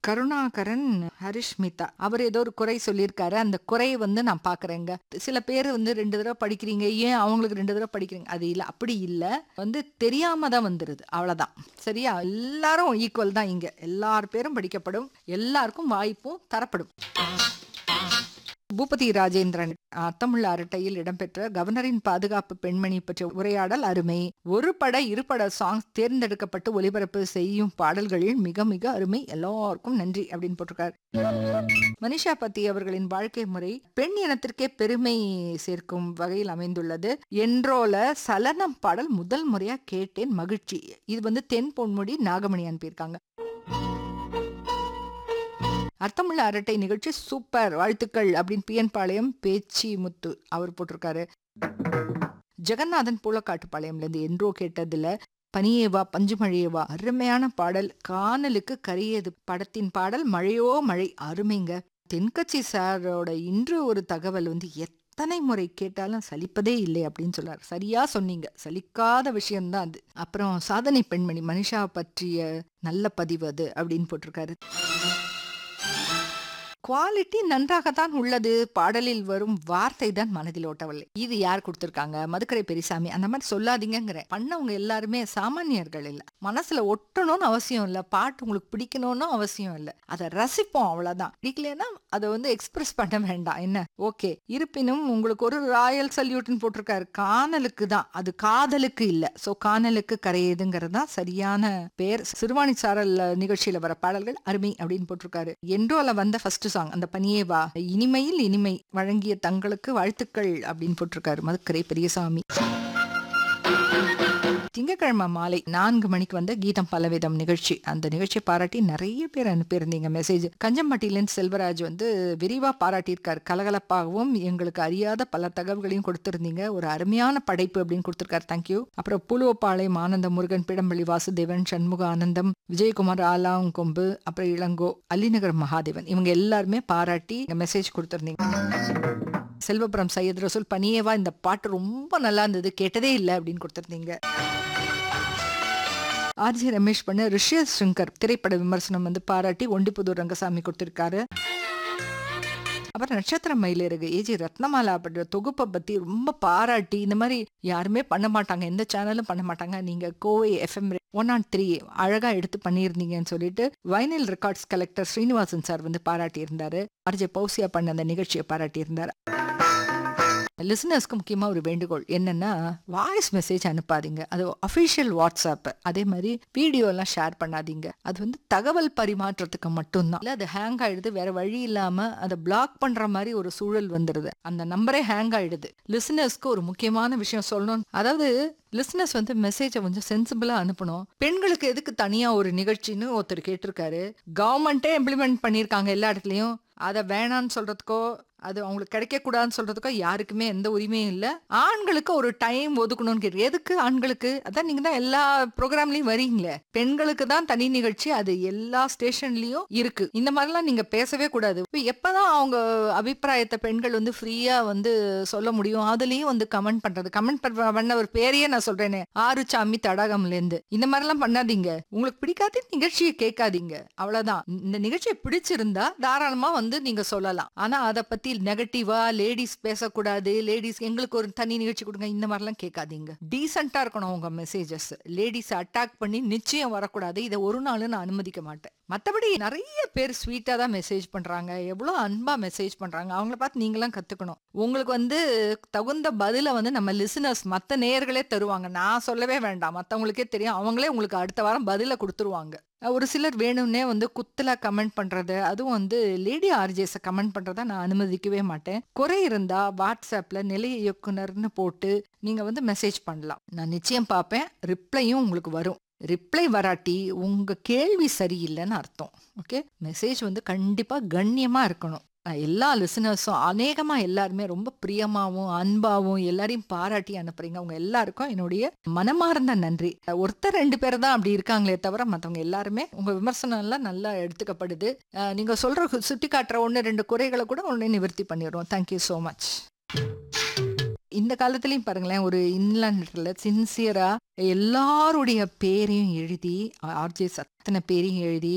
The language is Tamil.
கருணாகரன் ஹரிஷ்மிதா அவர் ஏதோ ஒரு குறை சொல்லியிருக்காரு அந்த குறையை வந்து நான் பாக்குறேங்க சில பேர் வந்து ரெண்டு தடவை படிக்கிறீங்க ஏன் அவங்களுக்கு ரெண்டு தடவை படிக்கிறீங்க அது இல்ல அப்படி இல்ல வந்து தெரியாம தான் வந்துருது அவ்வளவுதான் சரியா எல்லாரும் ஈக்குவல் தான் இங்க எல்லார் பேரும் படிக்கப்படும் எல்லாருக்கும் வாய்ப்பும் தரப்படும் பூபதி ராஜேந்திரன் அர்த்தமுள்ள அரட்டையில் இடம்பெற்ற கவர்னரின் பாதுகாப்பு பெண்மணி பற்றிய உரையாடல் அருமை ஒரு பட இருபட சாங்ஸ் தேர்ந்தெடுக்கப்பட்டு ஒலிபரப்பு செய்யும் பாடல்களில் மிக மிக அருமை எல்லாருக்கும் நன்றி அப்படின்னு போட்டிருக்காரு மனிஷா பத்தி அவர்களின் வாழ்க்கை முறை பெண் இனத்திற்கே பெருமை சேர்க்கும் வகையில் அமைந்துள்ளது என்றோல சலனம் பாடல் முதல் முறையா கேட்டேன் மகிழ்ச்சி இது வந்து தென் பொன்முடி நாகமணி அனுப்பியிருக்காங்க அர்த்தமுள்ள அரட்டை நிகழ்ச்சி சூப்பர் வாழ்த்துக்கள் அப்படின்னு பிஎன் பாளையம் பேச்சி முத்து அவர் போட்டிருக்காரு ஜெகநாதன் பூலக்காட்டுப்பாளையம்ல இருந்து என்றோ கேட்டதுல பனியேவா பஞ்சுமழையேவா அருமையான பாடல் காணலுக்கு கரியது படத்தின் பாடல் மழையோ மழை அருமைங்க தென்கட்சி சாரோட இன்று ஒரு தகவல் வந்து எத்தனை முறை கேட்டாலும் சலிப்பதே இல்லை அப்படின்னு சொல்றாரு சரியா சொன்னீங்க சலிக்காத விஷயம்தான் அது அப்புறம் சாதனை பெண்மணி மனிஷா பற்றிய நல்ல பதிவு அது அப்படின்னு போட்டிருக்காரு குவாலிட்டி நன்றாகத்தான் உள்ளது பாடலில் வரும் வார்த்தை தான் மனதில் ஓட்டவில்லை இது யார் கொடுத்திருக்காங்க மதுக்கரை பெரியசாமி அந்த மாதிரி சொல்லாதீங்கிற பண்ணவங்க எல்லாருமே சாமானியர்கள் இல்ல மனசுல ஒட்டணும்னு அவசியம் இல்ல பாட்டு உங்களுக்கு பிடிக்கணும்னு அவசியம் இல்ல அதை ரசிப்போம் அவ்வளவுதான் பிடிக்கலன்னா அதை வந்து எக்ஸ்பிரஸ் பண்ண வேண்டாம் என்ன ஓகே இருப்பினும் உங்களுக்கு ஒரு ராயல் சல்யூட்னு போட்டிருக்காரு காணலுக்கு தான் அது காதலுக்கு இல்ல சோ காணலுக்கு கரையுதுங்கிறது தான் சரியான பேர் சிறுவாணி சாரல் நிகழ்ச்சியில வர பாடல்கள் அருமை அப்படின்னு போட்டிருக்காரு என்றோல வந்த ஃபர்ஸ்ட் சாங் அந்த பனியேவா இனிமையில் இனிமை வழங்கிய தங்களுக்கு வாழ்த்துக்கள் அப்படின்னு போட்டிருக்காரு மதுக்கரை பெரியசாமி திங்கக்கிழமை மாலை நான்கு மணிக்கு வந்த கீதம் பலவிதம் நிகழ்ச்சி அந்த நிகழ்ச்சியை பாராட்டி நிறைய பேர் அனுப்பியிருந்தீங்க மெசேஜ் கஞ்சம்பட்டியிலேருந்து செல்வராஜ் வந்து விரிவா பாராட்டியிருக்காரு கலகலப்பாகவும் எங்களுக்கு அறியாத பல தகவல்களையும் கொடுத்திருந்தீங்க ஒரு அருமையான படைப்பு அப்படின்னு கொடுத்திருக்காரு தேங்க்யூ அப்புறம் புலுவப்பாளையம் ஆனந்த முருகன் பிடம்பள்ளி வாசுதேவன் சண்முக ஆனந்தம் விஜயகுமார் ஆலாங்கொம்பு அப்புறம் இளங்கோ அலிநகர் மகாதேவன் இவங்க எல்லாருமே பாராட்டி மெசேஜ் கொடுத்திருந்தீங்க செல்வபுரம் சையத் ரசூல் பனியேவா இந்த பாட்டு ரொம்ப நல்லா இருந்தது கேட்டதே இல்லை அப்படின்னு கொடுத்திருந்தீங்க ஆர்ஜி ரமேஷ் பண்ண ரிஷியஸ் சங்கர் திரைப்பட விமர்சனம் வந்து பாராட்டி ஒண்டிப்புதூர் ரங்கசாமி கொடுத்திருக்காரு அப்புறம் நட்சத்திர மயிலிறகு ஏஜி ரத்னமாலா பண்ற தொகுப்பை பத்தி ரொம்ப பாராட்டி இந்த மாதிரி யாருமே பண்ண மாட்டாங்க எந்த சேனலும் பண்ண மாட்டாங்க நீங்க Kovai FM one nought three அழகா எடுத்து பண்ணியிருந்தீங்கன்னு சொல்லிட்டு vinyl records collector Srinivasan sir வந்து பாராட்டி இருந்தாரு ஆர்ஜே பௌசியா பண்ண அந்த நிகழ்ச்சியை பாராட்டி இருந்தாரு லிசனர்ஸ்க்கு முக்கியமாக ஒரு வேண்டுகோள் என்னன்னா வாய்ஸ் மெசேஜ் அனுப்பாதீங்க அது அஃபிஷியல் வாட்ஸ்அப் அதே மாதிரி வீடியோலாம் ஷேர் பண்ணாதீங்க அது வந்து தகவல் பரிமாற்றத்துக்கு மட்டும்தான் இல்லை அது ஹேங் ஆயிடுது வேற வழி இல்லாமல் அதை பிளாக் பண்ணுற மாதிரி ஒரு சூழல் வந்துடுது அந்த நம்பரே ஹேங் ஆயிடுது லிசனர்ஸ்க்கு ஒரு முக்கியமான விஷயம் சொல்லணும் அதாவது லிஸ்னஸ் வந்து மெசேஜை கொஞ்சம் சென்சிபிளா அனுப்பணும் பெண்களுக்கு எதுக்கு தனியா ஒரு நிகழ்ச்சின்னு ஒருத்தர் கேட்டிருக்காரு கவர்மெண்ட்டே இம்ப்ளிமெண்ட் பண்ணியிருக்காங்க எல்லா இடத்துலயும் அதை வேணான்னு சொல்றதுக்கோ அது அவங்களுக்கு கிடைக்கக்கூடாதுன்னு சொல்றதுக்கோ யாருக்குமே எந்த உரிமையும் இல்லை ஆண்களுக்கு ஒரு டைம் ஒதுக்கணும்னு கேட்டு எதுக்கு ஆண்களுக்கு அதான் நீங்க தான் எல்லா ப்ரோக்ராம்லயும் வரீங்களே பெண்களுக்கு தான் தனி நிகழ்ச்சி அது எல்லா ஸ்டேஷன்லயும் இருக்கு இந்த மாதிரிலாம் நீங்க பேசவே கூடாது இப்ப எப்பதான் அவங்க அபிப்பிராயத்தை பெண்கள் வந்து ஃப்ரீயா வந்து சொல்ல முடியும் அதுலயும் வந்து கமெண்ட் பண்றது கமெண்ட் பண்ண ஒரு பேரையே நான் சொல்றேனே ஆறுச்சாமி தடாகம்ல இருந்து இந்த மாதிரிலாம் பண்ணாதீங்க உங்களுக்கு பிடிக்காத நிகழ்ச்சியை கேட்காதீங்க அவ்வளவுதான் இந்த நிகழ்ச்சியை பிடிச்சிருந்தா தாராளமா வந்து நீங்க சொல்லலாம் ஆனா அதை பத்தி நெகட்டிவா லேடிஸ் பேசக்கூடாது லேடிஸ் எங்களுக்கு ஒரு தனி நிகழ்ச்சி கொடுங்க இந்த மாதிரிலாம் கேட்காதீங்க டீசெண்டா இருக்கணும் உங்க மெசேஜஸ் லேடிஸ் அட்டாக் பண்ணி நிச்சயம் வரக்கூடாது இதை ஒரு நாள் நான் அனுமதிக்க மாட்டேன் மற்றபடி நிறைய பேர் ஸ்வீட்டா தான் மெசேஜ் பண்றாங்க எவ்வளோ அன்பா மெசேஜ் பண்றாங்க அவங்கள பார்த்து நீங்களாம் கத்துக்கணும் உங்களுக்கு வந்து தகுந்த பதில வந்து நம்ம லிசனர்ஸ் மற்ற நேயர்களே தருவாங்க நான் சொல்லவே வேண்டாம் மற்றவங்களுக்கே தெரியும் அவங்களே உங்களுக்கு அடுத்த வாரம் பதில கொடுத்துருவாங்க ஒரு சிலர் வேணும்னே வந்து குத்துல கமெண்ட் பண்றது அதுவும் வந்து லேடி ஆர்ஜேஸை கமெண்ட் பண்றத நான் அனுமதிக்கவே மாட்டேன் குறை இருந்தா வாட்ஸ்அப்ல நிலைய இயக்குனர்னு போட்டு நீங்க வந்து மெசேஜ் பண்ணலாம் நான் நிச்சயம் பார்ப்பேன் ரிப்ளையும் உங்களுக்கு வரும் ரிப்ளை வராட்டி உங்க கேள்வி சரியில்லைன்னு அர்த்தம் ஓகே மெசேஜ் வந்து கண்டிப்பா கண்ணியமா இருக்கணும் எல்லா லிசனர்ஸும் அநேகமா எல்லாருமே ரொம்ப பிரியமாவும் அன்பாவும் எல்லாரையும் பாராட்டி அனுப்புறீங்க அவங்க எல்லாருக்கும் என்னுடைய மனமார்ந்த நன்றி ஒருத்தர் ரெண்டு பேர் தான் அப்படி இருக்காங்களே தவிர மற்றவங்க எல்லாருமே உங்க விமர்சனம் எல்லாம் நல்லா எடுத்துக்கப்படுது நீங்க சொல்ற சுட்டி காட்டுற ஒன்று ரெண்டு குறைகளை கூட உடனே நிவர்த்தி பண்ணிடுறோம் தேங்க்யூ ஸோ மச் இந்த காலத்துலயும் பாருங்களேன் ஒரு இன்லாண்ட்ல சின்சியரா எல்லாருடைய பேரையும் எழுதி ஆர்ஜேஸ் அத்தனை பேரையும் எழுதி